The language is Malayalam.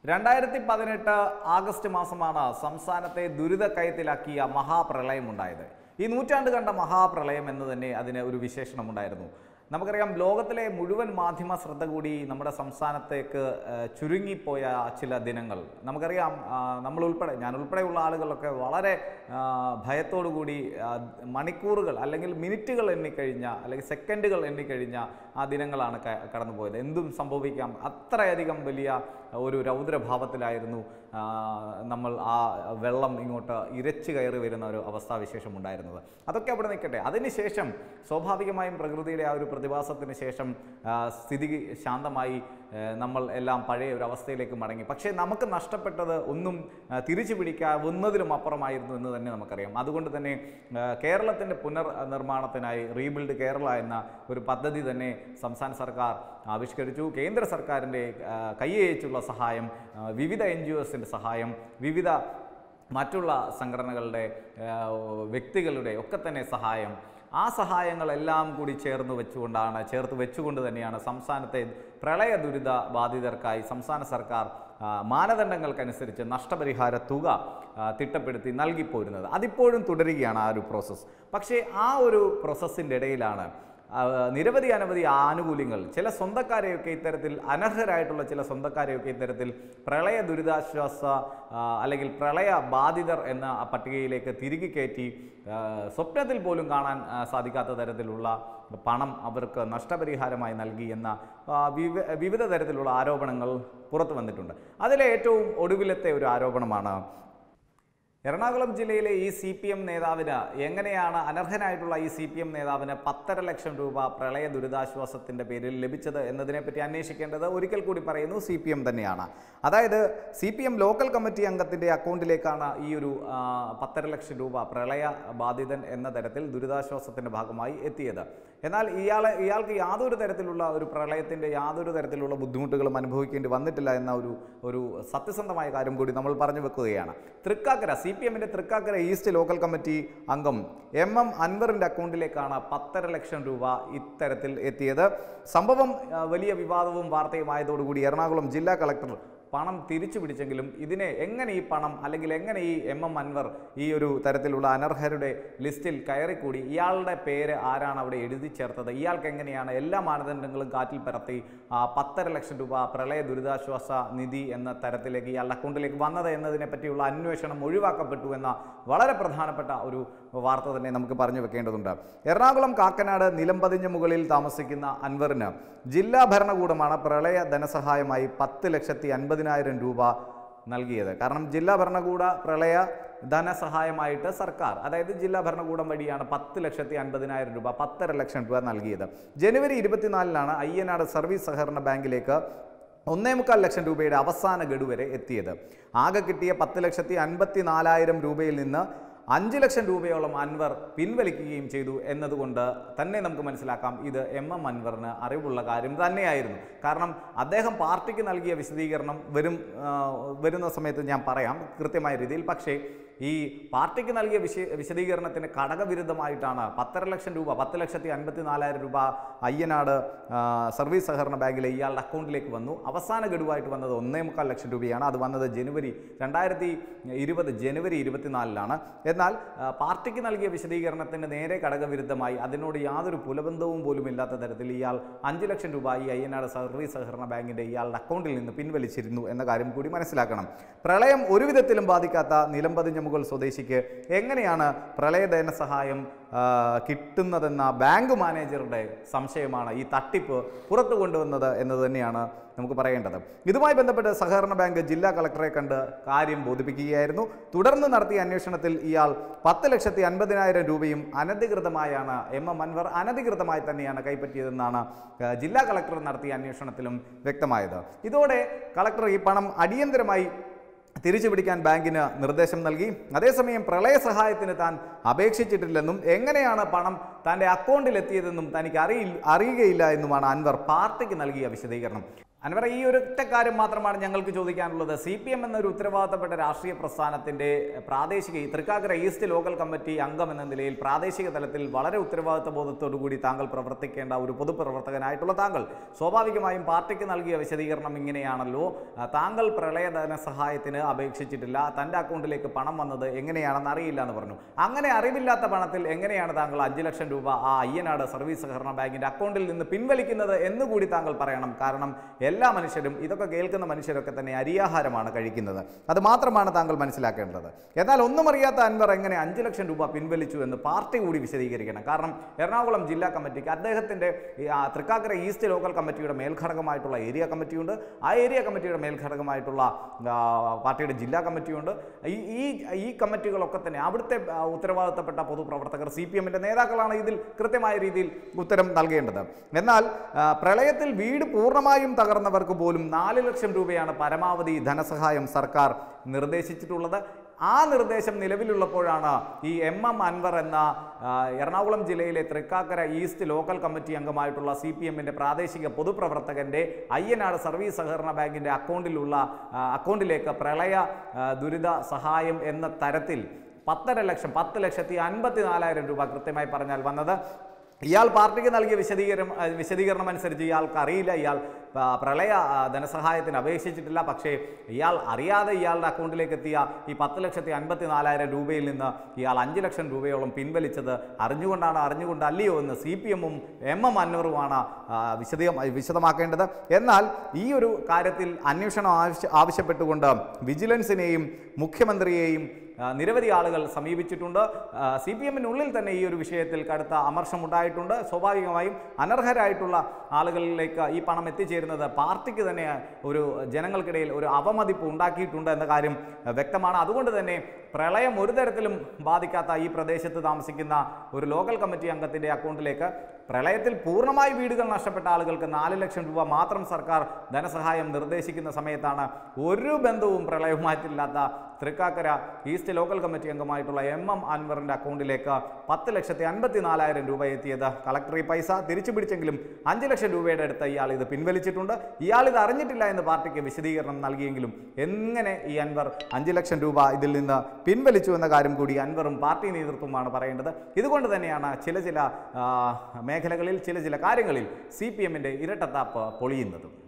രണ്ടായിരത്തി പതിനെട്ട് ആഗസ്റ്റ് മാസമാണ് സംസ്ഥാനത്തെ ദുരിതക്കയത്തിലാക്കിയ മഹാപ്രളയമുണ്ടായത് ഈ നൂറ്റാണ്ട് കണ്ട മഹാപ്രളയം എന്ന് തന്നെ അതിന് ഒരു വിശേഷണമുണ്ടായിരുന്നു നമുക്കറിയാം ലോകത്തിലെ മുഴുവൻ മാധ്യമ ശ്രദ്ധ കൂടി നമ്മുടെ സംസ്ഥാനത്തേക്ക് ഏഹ്, ചുരുങ്ങിപ്പോയ ചില ദിനങ്ങൾ നമുക്കറിയാം ആ, നമ്മൾ ഉൾപ്പെടെ ഞാൻ ഉൾപ്പെടെയുള്ള ആളുകളൊക്കെ വളരെ ആ, ഭയത്തോടു കൂടി ആ, മണിക്കൂറുകൾ അല്ലെങ്കിൽ മിനിറ്റുകൾ എണ്ണിക്കഴിഞ്ഞ അല്ലെങ്കിൽ സെക്കൻഡുകൾ എണ്ണിക്കഴിഞ്ഞ ആ ദിനങ്ങളാണ് ക- കടന്നുപോയത് എന്തും സംഭവിക്കാം അത്രയധികം വലിയ ഒരു രൗദ്രഭാവത്തിലായിരുന്നു ആ, നമ്മൾ ആ വെള്ളം ഇങ്ങോട്ട് ഇരച്ചു കയറി വരുന്ന ഒരു അവസ്ഥാവിശേഷം ഉണ്ടായിരുന്നത് അതൊക്കെ അവിടെ നിൽക്കട്ടെ അതിനുശേഷം സ്വാഭാവികമായും പ്രകൃതിയുടെ ആ ഒരു പ്രതിഭാസത്തിന് ശേഷം ആ, സ്ഥിതി ശാന്തമായി ഏ, നമ്മൾ എല്ലാം പഴയ ഒരു അവസ്ഥയിലേക്ക് മടങ്ങി പക്ഷേ നമുക്ക് നഷ്ടപ്പെട്ടത് ഒന്നും ആ, തിരിച്ചു പിടിക്കാവുന്നതിലും അപ്പുറമായിരുന്നു എന്ന് തന്നെ നമുക്കറിയാം അതുകൊണ്ട് തന്നെ ആ, കേരളത്തിൻ്റെ പുനർനിർമ്മാണത്തിനായി റീബിൽഡ് കേരള എന്ന ഒരു പദ്ധതി തന്നെ സംസ്ഥാന സർക്കാർ ആവിഷ്കരിച്ചു കേന്ദ്ര സർക്കാരിൻ്റെ ആ, കൈയച്ചുള്ള സഹായം ആ, വിവിധ എൻ ജി ഒസിൻ്റെ സഹായം വിവിധ മറ്റുള്ള സംഘടനകളുടെ ആ, വ്യക്തികളുടെ ഒക്കെ തന്നെ സഹായം ആ സഹായങ്ങളെല്ലാം കൂടി ചേർന്ന് വെച്ചുകൊണ്ടാണ് ചേർത്ത് വെച്ചുകൊണ്ട് തന്നെയാണ് സംസ്ഥാനത്തെ പ്രളയ ദുരിത ബാധിതർക്കായി സംസ്ഥാന സർക്കാർ ആ, മാനദണ്ഡങ്ങൾക്കനുസരിച്ച് നഷ്ടപരിഹാര തുക ആ, തിട്ടപ്പെടുത്തി നൽകിപ്പോരുന്നത് അതിപ്പോഴും തുടരുകയാണ് ആ ഒരു പ്രോസസ്സ് പക്ഷേ ആ ഒരു പ്രോസസ്സിൻ്റെ ഇടയിലാണ് ആ, നിരവധി അനവധി ആനുകൂല്യങ്ങൾ ചില സ്വന്തക്കാരെയൊക്കെ ഇത്തരത്തിൽ അനർഹരായിട്ടുള്ള ചില സ്വന്തക്കാരെയൊക്കെ ഇത്തരത്തിൽ പ്രളയ ദുരിതാശ്വാസ ആ, അല്ലെങ്കിൽ പ്രളയ ബാധിതർ എന്ന ആ പട്ടികയിലേക്ക് തിരികെ കയറ്റി ആ, സ്വപ്നത്തിൽ പോലും കാണാൻ ആ, സാധിക്കാത്ത തരത്തിലുള്ള പണം അവർക്ക് നഷ്ടപരിഹാരമായി നൽകി എന്ന ആ, വിവ വിവിധ തരത്തിലുള്ള ആരോപണങ്ങൾ പുറത്തു വന്നിട്ടുണ്ട് അതിലെ ഏറ്റവും ഒടുവിലത്തെ ഒരു ആരോപണമാണ് എറണാകുളം ജില്ലയിലെ ഈ സി പി എം നേതാവിന് എങ്ങനെയാണ് അനർഹനായിട്ടുള്ള ഈ സി പി എം നേതാവിന് പത്തര ലക്ഷം രൂപ പ്രളയ ദുരിതാശ്വാസത്തിന്റെ പേരിൽ ലഭിച്ചത് എന്നതിനെപ്പറ്റി അന്വേഷിക്കേണ്ടത് ഒരിക്കൽ കൂടി പറയുന്നു സി പി എം തന്നെയാണ് അതായത് C P M local committee അംഗത്തിന്റെ അക്കൗണ്ടിലേക്കാണ് ഈ ഒരു ആ, പത്തര ലക്ഷം രൂപ പ്രളയ ബാധിതൻ എന്ന തരത്തിൽ ദുരിതാശ്വാസത്തിന്റെ ഭാഗമായി എത്തിയത് എന്നാൽ ഇയാളെ ഇയാൾക്ക് യാതൊരു തരത്തിലുള്ള ഒരു പ്രളയത്തിന്റെ യാതൊരു തരത്തിലുള്ള ബുദ്ധിമുട്ടുകളും അനുഭവിക്കേണ്ടി വന്നിട്ടില്ല എന്ന ഒരു ഒരു സത്യസന്ധമായ കാര്യം കൂടി നമ്മൾ പറഞ്ഞു വെക്കുകയാണ് തൃക്കാക്കര സി പി എമ്മിന്റെ തൃക്കാക്കര ഈസ്റ്റ് ലോക്കൽ കമ്മിറ്റി അംഗം എം എം അൻവറിന്റെ അക്കൗണ്ടിലേക്കാണ് പത്തര ലക്ഷം രൂപ ഇത്തരത്തിൽ എത്തിയത് സംഭവം ആ, വലിയ വിവാദവും വാർത്തയുമായതോടുകൂടി എറണാകുളം ജില്ലാ കളക്ടർ പണം തിരിച്ചു പിടിച്ചെങ്കിലും ഇതിനെ എങ്ങനെ ഈ പണം അല്ലെങ്കിൽ എങ്ങനെ ഈ എം എം അൻവർ ഈ ഒരു തരത്തിലുള്ള അനർഹരുടെ ലിസ്റ്റിൽ കയറിക്കൂടി ഇയാളുടെ പേര് ആരാണ് അവിടെ എഴുതി ചേർത്തത് ഇയാൾക്ക് എങ്ങനെയാണ് എല്ലാ മാനദണ്ഡങ്ങളും കാറ്റിൽ പറത്തി ആ പത്തര ലക്ഷം രൂപ പ്രളയ ദുരിതാശ്വാസ നിധി എന്ന തരത്തിലേക്ക് ഇയാളുടെ അക്കൗണ്ടിലേക്ക് വന്നത് എന്നതിനെ പറ്റിയുള്ള അന്വേഷണം ഒഴിവാക്കപ്പെട്ടു എന്ന വളരെ പ്രധാനപ്പെട്ട ഒരു വാർത്ത തന്നെ നമുക്ക് പറഞ്ഞു വെക്കേണ്ടതുണ്ട് എറണാകുളം കാക്കനാട് നിലംപതിഞ്ഞ മുകളിൽ താമസിക്കുന്ന അൻവറിന് ജില്ലാ ഭരണകൂടമാണ് പ്രളയ ധനസഹായമായി പത്ത് ലക്ഷത്തി അൻപതിനായിരം രൂപ നൽകിയത് കാരണം ജില്ലാ ഭരണകൂട പ്രളയ ധനസഹായമായിട്ട് സർക്കാർ അതായത് ജില്ലാ ഭരണകൂടം വഴിയാണ് പത്ത് ലക്ഷത്തി അൻപതിനായിരം രൂപ പത്തര ലക്ഷം രൂപ നൽകിയത് ജനുവരി ഇരുപത്തിനാലിനാണ് അയ്യനാട് സർവീസ് സഹകരണ ബാങ്കിലേക്ക് ഒന്നേ മുക്കാൽ ലക്ഷം രൂപയുടെ അവസാന ഗഡു വരെ എത്തിയത് ആകെ കിട്ടിയ പത്ത് ലക്ഷത്തി അൻപത്തി നാലായിരം രൂപയിൽ നിന്ന് അഞ്ച് ലക്ഷം രൂപയോളം അൻവർ പിൻവലിക്കുകയും ചെയ്തു എന്നതുകൊണ്ട് തന്നെ നമുക്ക് മനസ്സിലാക്കാം ഇത് എം എം അൻവറിന് അറിവുള്ള കാര്യം തന്നെയായിരുന്നു കാരണം അദ്ദേഹം പാർട്ടിക്ക് നൽകിയ വിശദീകരണം വരും ആ, വരുന്ന സമയത്ത് ഞാൻ പറയാം കൃത്യമായ രീതിയിൽ പക്ഷേ ഈ പാർട്ടിക്ക് നൽകിയ വിശ വിശദീകരണത്തിന് ഘടകവിരുദ്ധമായിട്ടാണ് പത്തര ലക്ഷം രൂപ പത്ത് ലക്ഷത്തി അൻപത്തി നാലായിരം രൂപ അയ്യനാട് ആ, സർവീസ് സഹകരണ ബാങ്കിലെ ഇയാളുടെ അക്കൗണ്ടിലേക്ക് വന്നു അവസാന ഗഡുവായിട്ട് വന്നത് ഒന്നേ മുക്കാൽ ലക്ഷം രൂപയാണ് അത് വന്നത് ജനുവരി രണ്ടായിരത്തി ഇരുപത് ജനുവരി ഇരുപത്തിനാലിലാണ് എന്നാൽ ആ, പാർട്ടിക്ക് നൽകിയ വിശദീകരണത്തിന് നേരെ ഘടകവിരുദ്ധമായി അതിനോട് യാതൊരു പുലബന്ധവും പോലും ഇല്ലാത്ത തരത്തിൽ ഇയാൾ അഞ്ച് ലക്ഷം രൂപ ഈ അയ്യനാട് സർവീസ് സഹകരണ ബാങ്കിന്റെ ഇയാളുടെ അക്കൗണ്ടിൽ നിന്ന് പിൻവലിച്ചിരുന്നു എന്ന കാര്യം കൂടി മനസ്സിലാക്കണം പ്രളയം ഒരു വിധത്തിലും ബാധിക്കാത്ത നിലംപതിഞ്ഞ മുകൾ സ്വദേശിക്ക് എങ്ങനെയാണ് പ്രളയ ധനസഹായം ആ, കിട്ടുന്നതെന്ന ബാങ്ക് മാനേജറുടെ സംശയമാണ് ഈ തട്ടിപ്പ് പുറത്തു കൊണ്ടുവന്നത് എന്ന് തന്നെയാണ് നമുക്ക് പറയേണ്ടത് ഇതുമായി ബന്ധപ്പെട്ട് സഹകരണ ബാങ്ക് ജില്ലാ കളക്ടറെ കണ്ട് കാര്യം ബോധിപ്പിക്കുകയായിരുന്നു തുടർന്ന് നടത്തിയ അന്വേഷണത്തിൽ ഇയാൾ പത്ത് ലക്ഷത്തി അൻപതിനായിരം രൂപയും അനധികൃതമായാണ് എം എം അൻവർ അനധികൃതമായി തന്നെയാണ് കൈപ്പറ്റിയതെന്നാണ് ആ, ജില്ലാ കളക്ടർ നടത്തിയ അന്വേഷണത്തിലും വ്യക്തമായത് ഇതോടെ കളക്ടർ ഈ പണം അടിയന്തരമായി തിരിച്ചു പിടിക്കാൻ ബാങ്കിന് നിർദ്ദേശം നൽകി അതേസമയം പ്രളയ സഹായത്തിന് താൻ അപേക്ഷിച്ചിട്ടില്ലെന്നും എങ്ങനെയാണ് പണം തൻ്റെ അക്കൗണ്ടിൽ എത്തിയതെന്നും തനിക്ക് അറിയി അറിയുകയില്ല എന്നുമാണ് അൻവർ പാർട്ടിക്ക് നൽകിയ വിശദീകരണം അൻവർ ഈ ഒരൊറ്റ കാര്യം മാത്രമാണ് ഞങ്ങൾക്ക് ചോദിക്കാനുള്ളത് സി പി എം എന്നൊരു ഉത്തരവാദിത്തപ്പെട്ട രാഷ്ട്രീയ പ്രസ്ഥാനത്തിന്റെ പ്രാദേശിക ഈ തൃക്കാക്കര ഈസ്റ്റ് ലോക്കൽ കമ്മിറ്റി അംഗം എന്ന നിലയിൽ പ്രാദേശിക തലത്തിൽ വളരെ ഉത്തരവാദിത്ത ബോധത്തോടു കൂടി താങ്കൾ പ്രവർത്തിക്കേണ്ട ഒരു പൊതുപ്രവർത്തകനായിട്ടുള്ള താങ്കൾ സ്വാഭാവികമായും പാർട്ടിക്ക് നൽകിയ വിശദീകരണം ഇങ്ങനെയാണല്ലോ ആ, താങ്കൾ പ്രളയ ധനസഹായത്തിന് അപേക്ഷിച്ചിട്ടില്ല തൻ്റെ അക്കൗണ്ടിലേക്ക് പണം വന്നത് എങ്ങനെയാണെന്ന് അറിയില്ല എന്ന് പറഞ്ഞു അങ്ങനെ അറിവില്ലാത്ത പണത്തിൽ എങ്ങനെയാണ് താങ്കൾ അഞ്ച് ലക്ഷം രൂപ ആ അയ്യനാട് സർവീസ് സഹകരണ ബാങ്കിന്റെ അക്കൗണ്ടിൽ നിന്ന് പിൻവലിക്കുന്നത് എന്നുകൂടി താങ്കൾ പറയണം കാരണം എല്ലാ മനുഷ്യരും ഇതൊക്കെ കേൾക്കുന്ന മനുഷ്യരൊക്കെ തന്നെ അരിയാഹാരമാണ് കഴിക്കുന്നത് അത് മാത്രമാണ് താങ്കൾ മനസ്സിലാക്കേണ്ടത് എന്നാൽ ഒന്നും അറിയാത്ത അൻവർ എങ്ങനെ അഞ്ച് ലക്ഷം രൂപ പിൻവലിച്ചു എന്ന് പാർട്ടി കൂടി വിശദീകരിക്കണം കാരണം എറണാകുളം ജില്ലാ കമ്മിറ്റിക്ക് അദ്ദേഹത്തിൻ്റെ ഈ, ആ, തൃക്കാക്കര ഈസ്റ്റ് ലോക്കൽ കമ്മിറ്റിയുടെ മേൽഘടകമായിട്ടുള്ള ഏരിയ കമ്മിറ്റിയുണ്ട് ആ ഏരിയ കമ്മിറ്റിയുടെ മേൽഘടകമായിട്ടുള്ള ആ, പാർട്ടിയുടെ ജില്ലാ കമ്മിറ്റിയുണ്ട് ഈ ഈ ഈ കമ്മിറ്റികളൊക്കെ തന്നെ അവിടുത്തെ ആ, ഉത്തരവാദിത്തപ്പെട്ട പൊതുപ്രവർത്തകർ സി പി എമ്മിൻ്റെ നേതാക്കളാണ് ഇതിൽ കൃത്യമായ രീതിയിൽ ഉത്തരം നൽകേണ്ടത് എന്നാൽ ആ, പ്രളയത്തിൽ വീട് പൂർണ്ണമായും തകർന്നവർക്ക് പോലും നാല് ലക്ഷം രൂപയാണ് പരമാവധി ധനസഹായം സർക്കാർ നിർദ്ദേശിച്ചിട്ടുള്ളത് ആ നിർദ്ദേശം നിലവിലുള്ളപ്പോഴാണ് ഈ എം എം അൻവർ എന്ന ആ, എറണാകുളം ജില്ലയിലെ തൃക്കാക്കര ഈസ്റ്റ് ലോക്കൽ കമ്മിറ്റി അംഗമായിട്ടുള്ള സി പി എമ്മിൻ്റെ പ്രാദേശിക പൊതുപ്രവർത്തകൻ്റെ അയ്യനാട് സർവീസ് സഹകരണ ബാങ്കിൻ്റെ അക്കൗണ്ടിലുള്ള ആ, അക്കൗണ്ടിലേക്ക് പ്രളയ ആ, ദുരിത സഹായം എന്ന തരത്തിൽ പത്തര ലക്ഷം പത്ത് ലക്ഷത്തി അൻപത്തി നാലായിരം രൂപ കൃത്യമായി പറഞ്ഞാൽ വന്നത് ഇയാൾ പാർട്ടിക്ക് നൽകിയ വിശദീകരണം ആ, വിശദീകരണം അനുസരിച്ച് ഇയാൾക്ക് അറിയില്ല ഇയാൾ ആ, പ്രളയ ആ, ധനസഹായത്തിന് അപേക്ഷിച്ചിട്ടില്ല പക്ഷേ ഇയാൾ അറിയാതെ ഇയാളുടെ അക്കൗണ്ടിലേക്ക് എത്തിയ ഈ പത്ത് ലക്ഷത്തി അൻപത്തി നാലായിരം രൂപയിൽ നിന്ന് ഇയാൾ അഞ്ച് ലക്ഷം രൂപയോളം പിൻവലിച്ചത് അറിഞ്ഞുകൊണ്ടാണ് അറിഞ്ഞുകൊണ്ടല്ലയോ എന്ന് സി പി എമ്മും എം എം അൻവറുമാണ് ആ, വിശദീ വിശദമാക്കേണ്ടത് എന്നാൽ ഈ ഒരു കാര്യത്തിൽ അന്വേഷണം ആവശ്യ ആവശ്യപ്പെട്ടുകൊണ്ട് വിജിലൻസിനെയും മുഖ്യമന്ത്രിയെയും ആ, നിരവധി ആളുകൾ സമീപിച്ചിട്ടുണ്ട് സി പി എമ്മിനുള്ളിൽ തന്നെ ഈ ഒരു വിഷയത്തിൽ കടുത്ത അമർഷമുണ്ടായിട്ടുണ്ട് സ്വാഭാവികമായും അനർഹരായിട്ടുള്ള ആളുകളിലേക്ക് ഈ പണം എത്തിച്ചേരുന്നത് പാർട്ടിക്ക് തന്നെ ഒരു ജനങ്ങൾക്കിടയിൽ ഒരു അവമതിപ്പ് ഉണ്ടാക്കിയിട്ടുണ്ട് എന്ന കാര്യം ആ, വ്യക്തമാണ് അതുകൊണ്ട് തന്നെ പ്രളയം ഒരു തരത്തിലും ബാധിക്കാത്ത ഈ പ്രദേശത്ത് താമസിക്കുന്ന ഒരു ലോക്കൽ കമ്മിറ്റി അംഗത്തിൻ്റെ അക്കൗണ്ടിലേക്ക് പ്രളയത്തിൽ പൂർണ്ണമായി വീടുകൾ നഷ്ടപ്പെട്ട ആളുകൾക്ക് നാല് ലക്ഷം രൂപ മാത്രം സർക്കാർ ധനസഹായം നിർദ്ദേശിക്കുന്ന സമയത്താണ് ഒരു ബന്ധവും പ്രളയവുമായിട്ടില്ലാത്ത തൃക്കാക്കര ഈസ്റ്റ് ലോക്കൽ കമ്മിറ്റി അംഗമായിട്ടുള്ള എം എം അൻവറിൻ്റെ അക്കൗണ്ടിലേക്ക് പത്ത് ലക്ഷത്തി അൻപത്തി നാലായിരം രൂപ എത്തിയത് കളക്ടർ ഈ പൈസ തിരിച്ചു പിടിച്ചെങ്കിലും അഞ്ച് ലക്ഷം രൂപയുടെ അടുത്ത് ഇയാൾ ഇത് പിൻവലിച്ചിട്ടുണ്ട് ഇയാൾ ഇത് അറിഞ്ഞിട്ടില്ല എന്ന് പാർട്ടിക്ക് വിശദീകരണം നൽകിയെങ്കിലും എങ്ങനെ ഈ അൻവർ അഞ്ച് ലക്ഷം രൂപ ഇതിൽ നിന്ന് പിൻവലിച്ചു എന്ന കാര്യം കൂടി അൻവറും പാർട്ടി നേതൃത്വമാണ് പറയേണ്ടത് ഇതുകൊണ്ട് തന്നെയാണ് ചില ചില ആ, മേഖലകളിൽ ചില ചില കാര്യങ്ങളിൽ സി പി എമ്മിൻ്റെ ഇരട്ടത്താപ്പ് പൊളിയുന്നതും